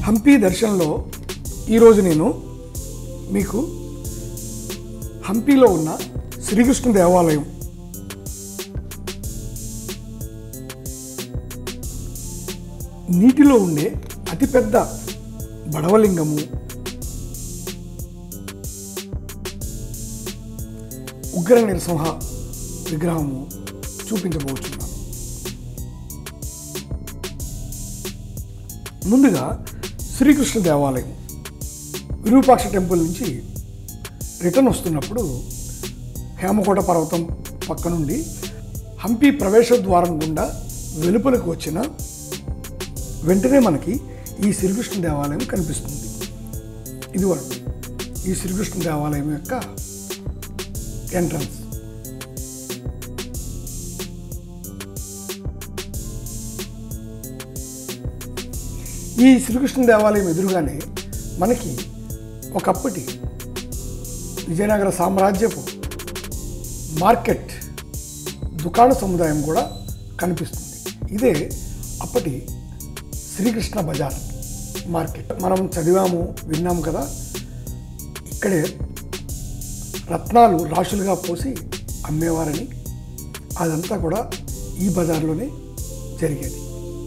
హంపి దర్శనంలో ఈరోజు నేను మీకు హంపీలో ఉన్న శ్రీకృష్ణ దేవాలయం నీటిలో ఉండే అతిపెద్ద బడవలింగము ఉగ్ర నరసింహ విగ్రహము చూపించబోతున్నాను ముందుగా శ్రీకృష్ణ దేవాలయం విరూపాక్ష టెంపుల్ నుంచి రిటర్న్ వస్తున్నప్పుడు హేమకోట పర్వతం పక్క నుండి హంపి ప్రవేశ ద్వారం గుండా వెలుపలకు వచ్చిన వెంటనే మనకి ఈ శ్రీకృష్ణ దేవాలయం కనిపిస్తుంది ఇది వరకు ఈ శ్రీకృష్ణ దేవాలయం యొక్క ఎంట్రన్స్ ఈ శ్రీకృష్ణ దేవాలయం ఎదురుగానే మనకి ఒకప్పటి విజయనగర సామ్రాజ్యపు మార్కెట్ దుకాణ సముదాయం కూడా కనిపిస్తుంది ఇదే అప్పటి శ్రీకృష్ణ బజార్ మార్కెట్ మనం చదివాము విన్నాము కదా ఇక్కడే రత్నాలు రాశులుగా పోసి అమ్మేవారని అదంతా కూడా ఈ బజార్లోనే జరిగేది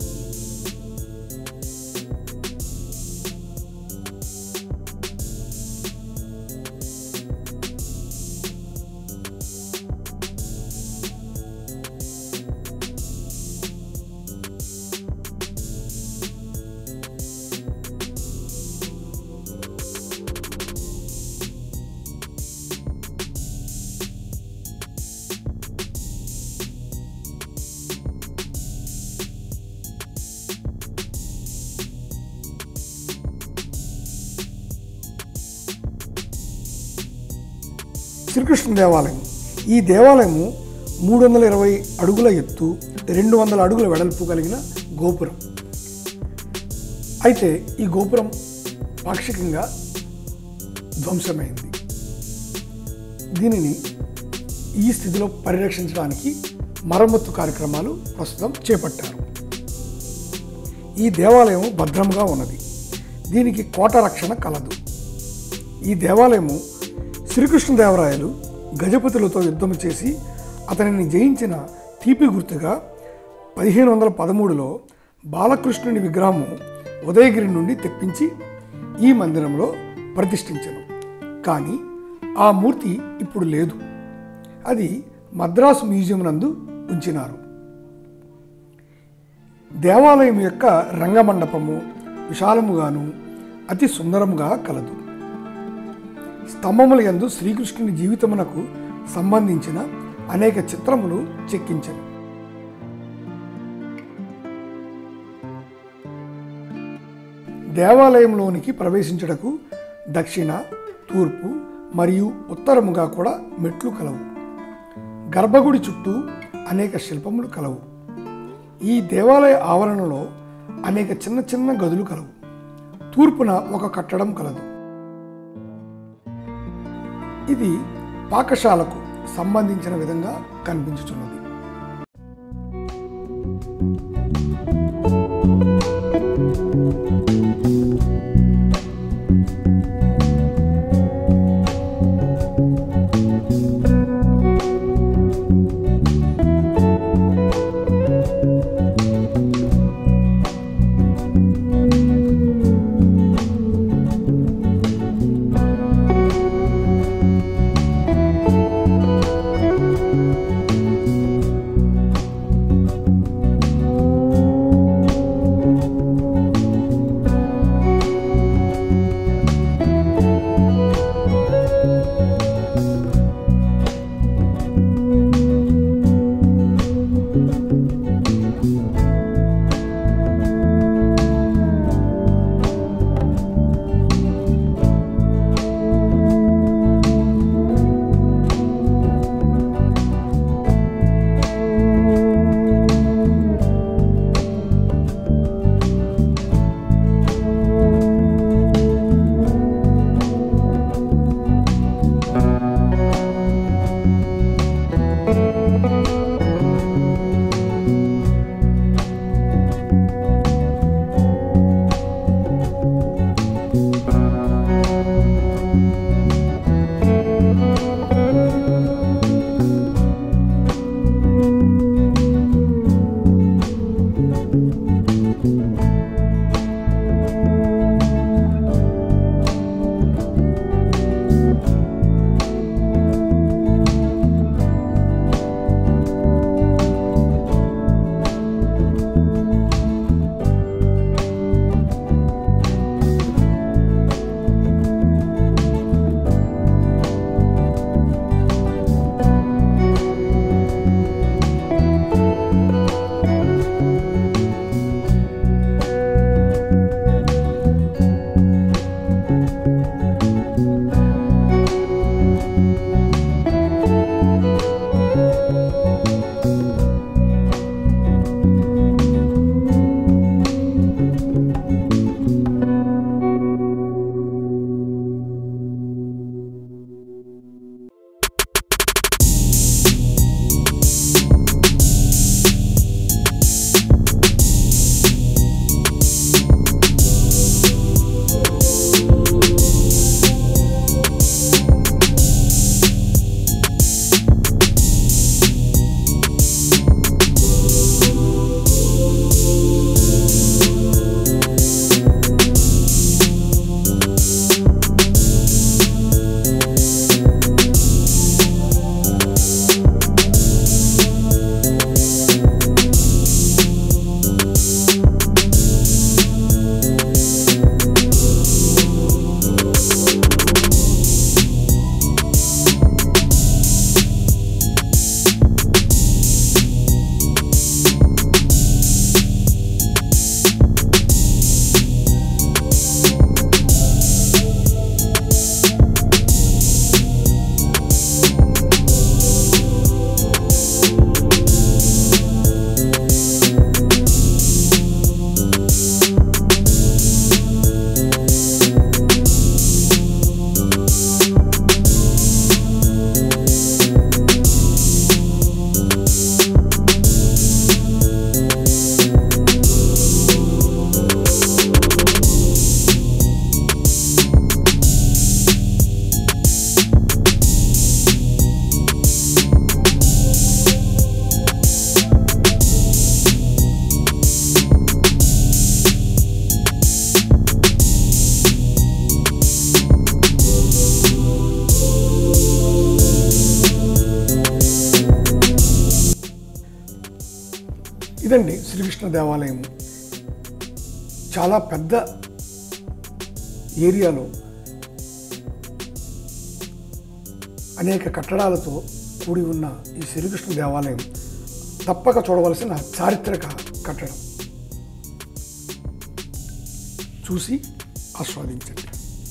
శ్రీకృష్ణ దేవాలయం ఈ దేవాలయము మూడు వందల ఇరవై అడుగుల ఎత్తు రెండు వందల అడుగుల వెడల్పు కలిగిన గోపురం అయితే ఈ గోపురం పాక్షికంగా ధ్వంసమైంది దీనిని ఈ స్థితిలో పరిరక్షించడానికి మరమ్మత్తు కార్యక్రమాలు ప్రస్తుతం చేపట్టారు ఈ దేవాలయం భద్రంగా ఉన్నది దీనికి కోట రక్షణ కలదు ఈ దేవాలయము శ్రీకృష్ణదేవరాయలు గజపతులతో యుద్ధం చేసి అతనిని జయించిన తీపి గుర్తుగా పదిహేను వందల పదమూడులో బాలకృష్ణుని విగ్రహము ఉదయగిరి నుండి తెప్పించి ఈ మందిరంలో ప్రతిష్ఠించను కానీ ఆ మూర్తి ఇప్పుడు లేదు అది మద్రాసు మ్యూజియం నందు ఉంచినారు దేవాలయం యొక్క రంగమండపము విశాలముగాను అతి సుందరముగా కలదు స్తంభముల యందు శ్రీకృష్ణుని జీవితమునకు సంబంధించిన అనేక చిత్రములు చెక్కించను దేవాలయంలోనికి ప్రవేశించుటకు దక్షిణ తూర్పు మరియు ఉత్తరముగా కూడా మెట్లు కలవు గర్భగుడి చుట్టూ అనేక శిల్పములు కలవు ఈ దేవాలయ ఆవరణలో అనేక చిన్న చిన్న గదులు కలవు తూర్పున ఒక కట్టడం కలదు ఇది పాకశాలకు సంబంధించిన విధంగా కనిపించుచున్నది ఇదండి శ్రీకృష్ణ దేవాలయం చాలా పెద్ద ఏరియాలో అనేక కట్టడాలతో కూడి ఉన్న ఈ శ్రీకృష్ణ దేవాలయం తప్పక చూడవలసిన చారిత్రక కట్టడం చూసి ఆస్వాదించండి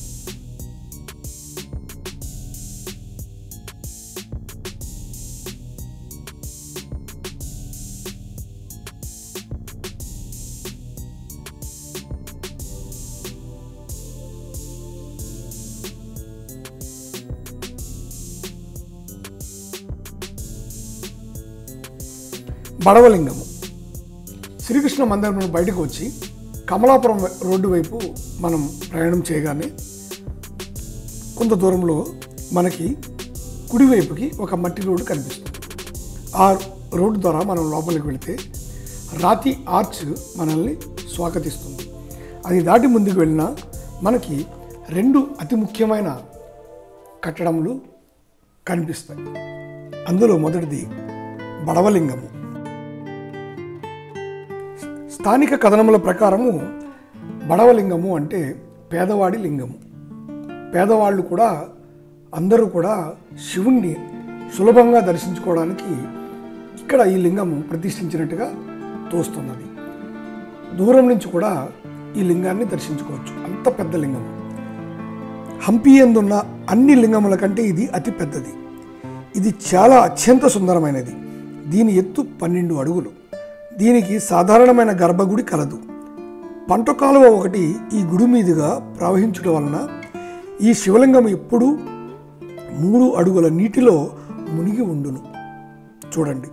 బడవలింగము శ్రీకృష్ణ మందిరం నుండి బయటకు వచ్చి కమలాపురం రోడ్డు వైపు మనం ప్రయాణం చేయగానే కొంత దూరంలో మనకి కుడివైపుకి ఒక మట్టి రోడ్డు కనిపిస్తుంది ఆ రోడ్డు ద్వారా మనం లోపలికి వెళితే రాతి ఆర్చ్ మనల్ని స్వాగతిస్తుంది అది దాటి ముందుకు వెళ్ళినా మనకి రెండు అతి ముఖ్యమైన కట్టడములు కనిపిస్తాయి అందులో మొదటిది బడవలింగము స్థానిక కథనముల ప్రకారము బడవలింగము అంటే పేదవాడి లింగము పేదవాళ్ళు కూడా అందరూ కూడా శివుణ్ణి సులభంగా దర్శించుకోవడానికి ఇక్కడ ఈ లింగము ప్రతిష్ఠించినట్టుగా తోస్తున్నది దూరం నుంచి కూడా ఈ లింగాన్ని దర్శించుకోవచ్చు అంత పెద్ద లింగము హంపి ఎందున్న అన్ని లింగముల కంటే ఇది అతి పెద్దది ఇది చాలా అత్యంత సుందరమైనది దీని ఎత్తు పన్నెండు అడుగులు దీనికి సాధారణమైన గర్భగుడి కలదు పంట కాలువ ఒకటి ఈ గుడి మీదుగా ప్రవహించడం వలన ఈ శివలింగం ఎప్పుడూ మూడు అడుగుల నీటిలో మునిగి ఉండును చూడండి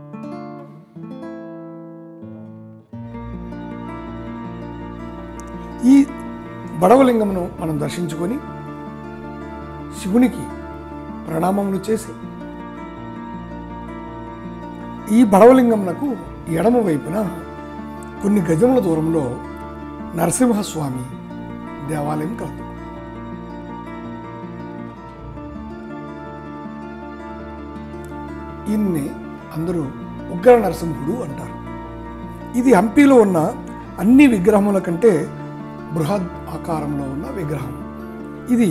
ఈ బడవలింగమును మనం దర్శించుకొని శివునికి ప్రణామములు చేసి ఈ బడవలింగమునకు ఎడమ వైపున కొన్ని గజముల దూరంలో నరసింహస్వామి దేవాలయం కలదు ఈయన్ని అందరూ ఉగ్ర నరసింహుడు అంటారు ఇది హంపీలో ఉన్న అన్ని విగ్రహముల కంటే బృహద్ ఆకారంలో ఉన్న విగ్రహం ఇది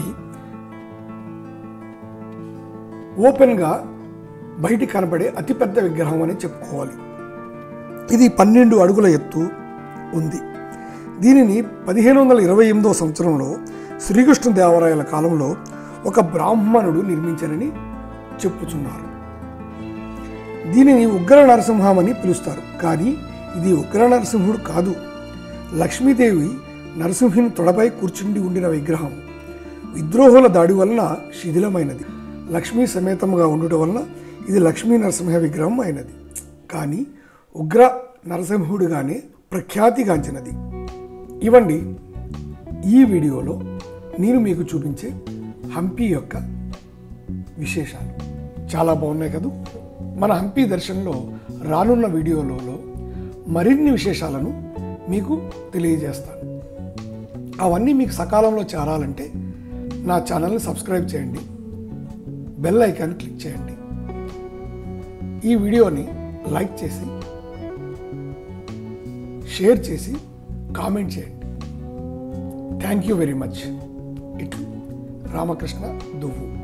ఓపెన్గా బయటికి కనబడే అతిపెద్ద విగ్రహం అని చెప్పుకోవాలి ఇది పన్నెండు అడుగుల ఎత్తు ఉంది దీనిని పదిహేను వందల ఇరవై ఎనిమిదో సంవత్సరంలో శ్రీకృష్ణదేవరాయల కాలంలో ఒక బ్రాహ్మణుడు నిర్మించారని చెప్పుచున్నారు దీనిని ఉగ్ర నరసింహం అని పిలుస్తారు కానీ ఇది ఉగ్ర నరసింహుడు కాదు లక్ష్మీదేవి నరసింహుని తొడపై కూర్చుండి ఉండిన విగ్రహం విద్రోహుల దాడి వలన శిథిలమైనది లక్ష్మీ సమేతముగా ఉండటం వలన ఇది లక్ష్మీ నరసింహ విగ్రహం అయినది కానీ ఉగ్ర నరసింహుడిగానే ప్రఖ్యాతిగాంచినది ఇవండి ఈ వీడియోలో నేను మీకు చూపించే హంపి యొక్క విశేషాలు చాలా బాగున్నాయి కదూ మన హంపి దర్శనంలో రానున్న వీడియోలలో మరిన్ని విశేషాలను మీకు తెలియజేస్తాను అవన్నీ మీకు సకాలంలో చేరాలంటే నా ఛానల్ని సబ్స్క్రైబ్ చేయండి బెల్ ఐకాన్ క్లిక్ చేయండి ఈ వీడియోని లైక్ చేసి షేర్ చేసి కామెంట్ చేయండి థ్యాంక్ యూ వెరీ మచ్ ఇట్లు రామకృష్ణ దువ్వు